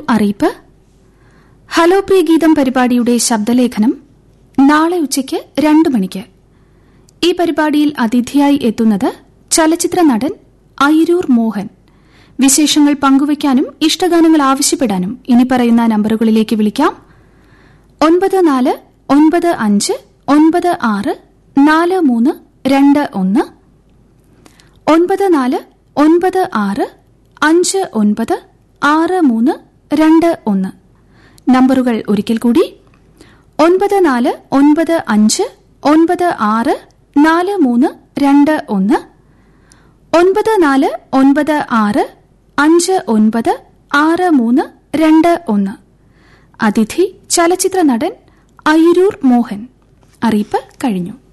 അറിയിപ്പ് ഹലോ പ്രിയ ഗീതം പരിപാടിയുടെ ശബ്ദലേഖനം നാളെ ഉച്ചയ്ക്ക് രണ്ട് മണിക്ക് ഈ പരിപാടിയിൽ അതിഥിയായി എത്തുന്നത് ചലച്ചിത്ര നടൻ ഐരൂർ മോഹൻ വിശേഷങ്ങൾ പങ്കുവയ്ക്കാനും ഇഷ്ടഗാനങ്ങൾ ആവശ്യപ്പെടാനും ഇനി പറയുന്ന നമ്പറുകളിലേക്ക് വിളിക്കാം ഒൻപത് നാല് ഒൻപത് അഞ്ച് ഒൻപത് ആറ് നാല് മൂന്ന് രണ്ട് ഒന്ന് ഒൻപത് നാല് ഒൻപത് ആറ് അഞ്ച് ഒൻപത് ആറ് മൂന്ന് രണ്ട് ഒന്ന് നമ്പറുകൾ ഒരിക്കൽ കൂടി ഒൻപത് നാല് ഒൻപത് അഞ്ച് ഒൻപത് ആറ് നാല് മൂന്ന് രണ്ട് ഒന്ന് ഒൻപത് നാല് ഒൻപത് ആറ് അഞ്ച് ഒൻപത് ആറ് മൂന്ന് രണ്ട് ഒന്ന് അതിഥി ചലച്ചിത്ര നടൻ അയിരൂർ മോഹൻ അറിയിപ്പ് കഴിഞ്ഞു